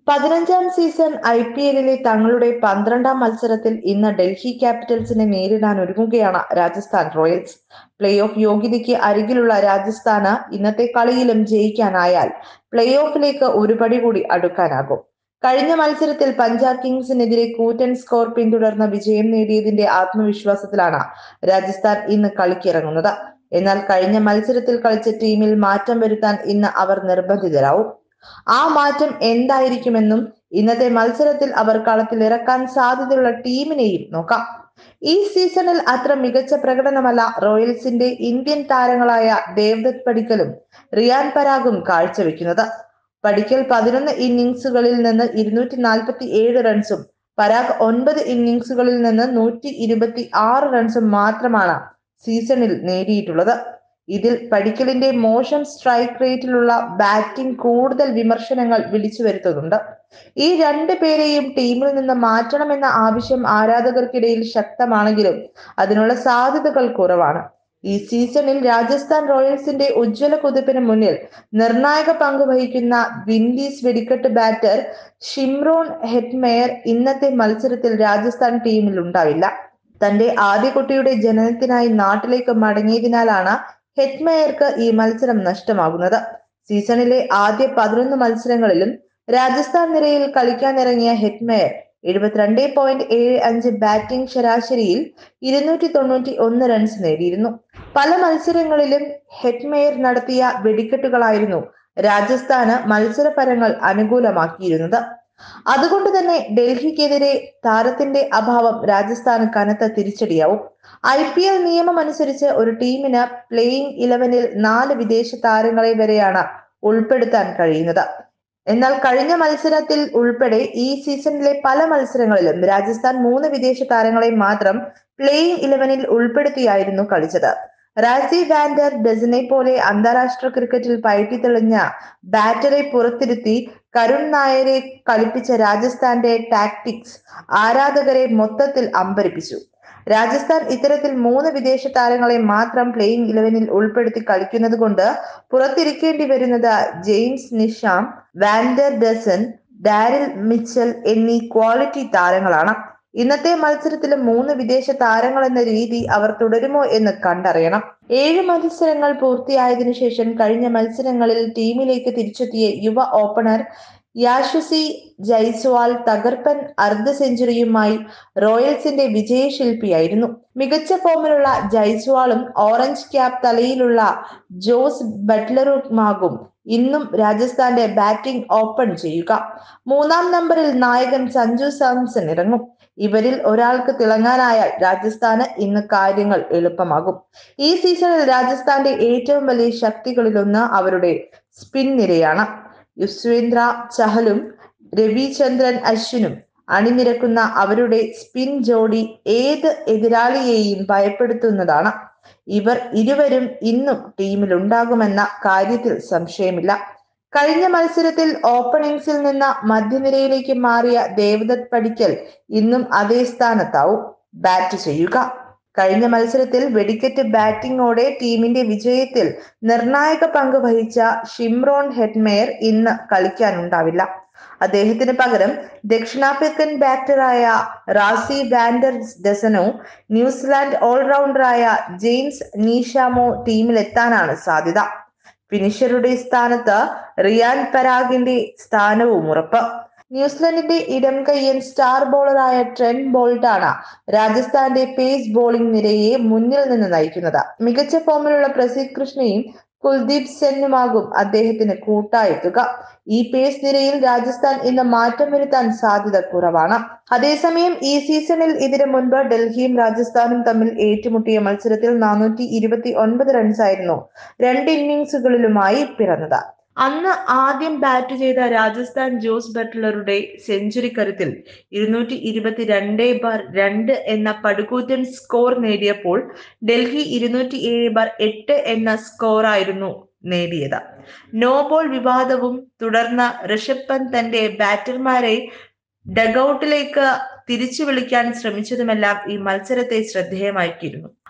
പതിനഞ്ചാം season I P എല്ലിലെ തങ്ങളുടെ പന്ത്രണ്ടാം മത്സരത്തിൽ ഇന്ന് ഡൽഹി ക്യാപിറ്റൽസിനെ നേരിടാൻ ഒരുങ്ങുകയാണ് രാജസ്ഥാൻ റോയൽസ് പ്ലേ ഓഫ് യോഗ്യതയ്ക്ക് അരികിലുള്ള രാജസ്ഥാന് ഇന്നത്തെ കളിയിലും ജയിക്കാനായാൽ പ്ലേ ഓഫിലേക്ക് ഒരു പടി കൂടി അടുക്കാനാകും കഴിഞ്ഞ മത്സരത്തിൽ പഞ്ചാബ് കിങ്സിനെതിരെ കൂറ്റൻ സ്കോർ പിന്തുടർന്ന വിജയം നേടിയതിന്റെ ആത്മവിശ്വാസത്തിലാണ് രാജസ്ഥാൻ ഇന്ന് കളിക്കിറങ്ങുന്നത് എന്നാൽ കഴിഞ്ഞ മത്സരത്തിൽ കളിച്ച ടീമിൽ മാറ്റം വരുത്താൻ ഇന്ന് അവർ നിർബന്ധിതരാവും ആ മാറ്റം എന്തായിരിക്കുമെന്നും ഇന്നത്തെ മത്സരത്തിൽ അവർ കളത്തിൽ ഇറക്കാൻ സാധ്യതയുള്ള ടീമിനെയും നോക്കാം ഈ സീസണിൽ അത്ര മികച്ച പ്രകടനമല്ല റോയൽസിന്റെ ഇന്ത്യൻ താരങ്ങളായ ദേവ്ദത്ത് പടിക്കലും റിയാൻ പരാഗും കാഴ്ചവെക്കുന്നത് പടിക്കൽ പതിനൊന്ന് ഇന്നിംഗ്സുകളിൽ നിന്ന് ഇരുന്നൂറ്റി നാൽപ്പത്തി ഏഴ് റൺസും പരാഗ് ഒൻപത് ഇന്നിംഗ്സുകളിൽ നിന്ന് നൂറ്റി ഇരുപത്തി ആറ് റൺസും മാത്രമാണ് സീസണിൽ നേടിയിട്ടുള്ളത് ഇതിൽ പടിക്കലിന്റെ മോശം സ്ട്രൈക്ക് റേറ്റിലുള്ള ബാറ്റിംഗ് കൂടുതൽ വിമർശനങ്ങൾ വിളിച്ചു വരുത്തുന്നുണ്ട് ഈ രണ്ട് പേരെയും ടീമിൽ നിന്ന് മാറ്റണമെന്ന ആവശ്യം ആരാധകർക്കിടയിൽ ശക്തമാണെങ്കിലും അതിനുള്ള സാധ്യതകൾ കുറവാണ് ഈ സീസണിൽ രാജസ്ഥാൻ റോയൽസിന്റെ ഉജ്ജ്വല കുതിപ്പിന് മുന്നിൽ നിർണായക പങ്ക് വഹിക്കുന്ന വിൻഡീസ് വെടിക്കെട്ട് ബാറ്റർ ഷിംറോൺ ഹെറ്റ്മെയർ ഇന്നത്തെ മത്സരത്തിൽ രാജസ്ഥാൻ ടീമിൽ ഉണ്ടാവില്ല തന്റെ ആദ്യ കുട്ടിയുടെ ജനനത്തിനായി നാട്ടിലേക്ക് മടങ്ങിയതിനാലാണ് ഹെറ്റ്മെയർക്ക് ഈ മത്സരം നഷ്ടമാകുന്നത് സീസണിലെ ആദ്യ പതിനൊന്ന് മത്സരങ്ങളിലും രാജസ്ഥാൻ നിരയിൽ കളിക്കാനിറങ്ങിയ ഹെറ്റ്മെയർ എഴുപത്തിരണ്ട് പോയിന്റ് ഏഴ് അഞ്ച് ബാറ്റിംഗ് ശരാശരിയിൽ ഇരുന്നൂറ്റി തൊണ്ണൂറ്റി ഒന്ന് റൺസ് നേടിയിരുന്നു പല മത്സരങ്ങളിലും ഹെറ്റ്മെയർ നടത്തിയ വെടിക്കെട്ടുകളായിരുന്നു രാജസ്ഥാന് മത്സരപരങ്ങൾ അനുകൂലമാക്കിയിരുന്നത് അതുകൊണ്ട് തന്നെ ഡൽഹിക്കെതിരെ താരത്തിന്റെ അഭാവം രാജസ്ഥാന് കനത്ത തിരിച്ചടിയാവും ഐ പി എൽ നിയമം അനുസരിച്ച് ഒരു ടീമിന് പ്ലേയിങ് ഇലവനിൽ നാല് വിദേശ താരങ്ങളെ വരെയാണ് ഉൾപ്പെടുത്താൻ കഴിയുന്നത് എന്നാൽ കഴിഞ്ഞ മത്സരത്തിൽ ഉൾപ്പെടെ ഈ സീസണിലെ പല മത്സരങ്ങളിലും രാജസ്ഥാൻ മൂന്ന് വിദേശ താരങ്ങളെ മാത്രം പ്ലേയിങ് ഇലവനിൽ ഉൾപ്പെടുത്തിയായിരുന്നു കളിച്ചത് റാസി വാൻഡർ ഡസിനെ പോലെ അന്താരാഷ്ട്ര ക്രിക്കറ്റിൽ പയറ്റി തെളിഞ്ഞ ബാറ്ററെ പുറത്തിരുത്തി കരുൺ നായരെ കളിപ്പിച്ച രാജസ്ഥാന്റെ ടാക്ടിക്സ് ആരാധകരെ മൊത്തത്തിൽ അമ്പരിപ്പിച്ചു രാജസ്ഥാൻ ഇത്തരത്തിൽ മൂന്ന് വിദേശ താരങ്ങളെ മാത്രം പ്ലേയിങ് ഇലവനിൽ ഉൾപ്പെടുത്തി കളിക്കുന്നത് കൊണ്ട് പുറത്തിരിക്കേണ്ടി വരുന്നത് James Neesham van der Dussen Daryl Mitchell എന്നീ ക്വാളിറ്റി താരങ്ങളാണ് ഇന്നത്തെ മത്സരത്തിൽ മൂന്ന് വിദേശ താരങ്ങൾ എന്ന രീതി അവർ തുടരുമോ എന്ന് കണ്ടറിയണം ഏഴ് മത്സരങ്ങൾ പൂർത്തിയായതിനു ശേഷം കഴിഞ്ഞ മത്സരങ്ങളിൽ ടീമിലേക്ക് തിരിച്ചെത്തിയ യുവ ഓപ്പണർ യാഷുസി ജയ്സ്വാൾ തകർപ്പൻ അർദ്ധ സെഞ്ചുറിയുമായി റോയൽസിന്റെ വിജയശില്പിയായിരുന്നു മികച്ച ഫോമിലുള്ള ജയ്സ്വാളും ഓറഞ്ച് ക്യാപ് തലയിലുള്ള ജോസ് ബട്ട്ലറുമാകും ഇന്നും രാജസ്ഥാന്റെ ബാറ്റിംഗ് ഓപ്പൺ ചെയ്യുക മൂന്നാം നമ്പറിൽ നായകൻ സഞ്ജു സാംസൺ ഇറങ്ങും ഇവരിൽ ഒരാൾക്ക് തിളങ്ങാനായാൽ രാജസ്ഥാന് ഇന്ന് കാര്യങ്ങൾ എളുപ്പമാകും ഈ സീസണിൽ രാജസ്ഥാന്റെ ഏറ്റവും വലിയ ശക്തികളിലൊന്ന് അവരുടെ സ്പിൻ നിരയാണ് യുസ്വേന്ദ്ര ചഹലും രവിചന്ദ്രൻ അശ്വിനും അണിനിരക്കുന്ന അവരുടെ സ്പിൻ ജോഡി ഏത് എതിരാളിയെയും ഭയപ്പെടുത്തുന്നതാണ് ഇവർ ഇരുവരും ഇന്നും ടീമിലുണ്ടാകുമെന്ന കാര്യത്തിൽ സംശയമില്ല കഴിഞ്ഞ മത്സരത്തിൽ ഓപ്പണിംഗ്സിൽ നിന്ന് മധ്യനിരയിലേക്ക് മാറിയ ദേവദത്ത് പടിക്കൽ ഇന്നും അതേ സ്ഥാനത്താവും ബാറ്റ് ചെയ്യുക കഴിഞ്ഞ മത്സരത്തിൽ വെടിക്കെറ്റ് ബാറ്റിംഗോടെ ടീമിന്റെ വിജയത്തിൽ നിർണായക പങ്ക് വഹിച്ച ഷിംറോൺ ഹെഡ്മെയർ ഇന്ന് കളിക്കാനുണ്ടാവില്ല അദ്ദേഹത്തിന് പകരം ദക്ഷിണാഫ്രിക്കൻ ബാറ്ററായ റാസി വാൻഡർ ഡെസനോ ന്യൂസിലാൻഡ് ഓൾറൗണ്ടറായ ജെയിംസ് നീഷാമോ ടീമിലെത്താനാണ് സാധ്യത ഫിനിഷറുടെ സ്ഥാനത്ത് റിയാൻ പരാഗിന്റെ സ്ഥാനവും ഉറപ്പ് ന്യൂസിലൻഡിന്റെ ഇടം കയ്യൻ സ്റ്റാർ ബോളറായ ട്രെൻ ബോൾട്ടാണ് രാജസ്ഥാന്റെ പേസ് ബോളിംഗ് നിരയെ മുന്നിൽ നിന്ന് നയിക്കുന്നത് മികച്ച ഫോമിലുള്ള പ്രസീദ് കൃഷ്ണയും കുൽദീപ് സെന്നുമാകും അദ്ദേഹത്തിന് കൂട്ടായെത്തുക ഈ പേസ് നിരയിൽ രാജസ്ഥാൻ ഇന്ന് മാറ്റം വരുത്താൻ സാധ്യത കുറവാണ് അതേസമയം ഈ സീസണിൽ ഇതിനു മുൻപ് ഡൽഹിയും രാജസ്ഥാനും തമ്മിൽ ഏറ്റുമുട്ടിയ മത്സരത്തിൽ നാനൂറ്റി ഇരുപത്തി ഒൻപത് റൺസായിരുന്നു രണ്ട് ഇന്നിംഗ്സുകളിലുമായി പിറന്നത് അന്ന് ആദ്യം ബാറ്റ് ചെയ്ത രാജസ്ഥാൻ ജോസ് ബട്ട്ലറുടെ സെഞ്ചുറി കരുത്തിൽ ഇരുന്നൂറ്റി ഇരുപത്തിരണ്ട് ബാർ രണ്ട് എന്ന പടുകൂറ്റൻ സ്കോർ നേടിയപ്പോൾ ഡൽഹി ഇരുന്നൂറ്റി ഏഴ് ബാർ എട്ട് എന്ന സ്കോറായിരുന്നു നേടിയത് നോ ബോൾ വിവാദവും തുടർന്ന് ഋഷഭ് പന്ത് തന്റെ ബാറ്റർമാരെ ഡഗൌട്ടിലേക്ക് തിരിച്ചു വിളിക്കാൻ ശ്രമിച്ചതുമെല്ലാം ഈ മത്സരത്തെ ശ്രദ്ധേയമാക്കിയിരുന്നു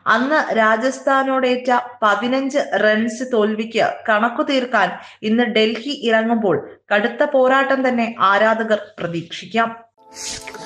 അന്ന് രാജസ്ഥാനോടേറ്റ പതിനഞ്ച് റൺസ് തോൽവിക്ക് കണക്കു തീർക്കാൻ ഇന്ന് ഡൽഹി ഇറങ്ങുമ്പോൾ കടുത്ത പോരാട്ടം തന്നെ ആരാധകർ പ്രതീക്ഷിക്കാം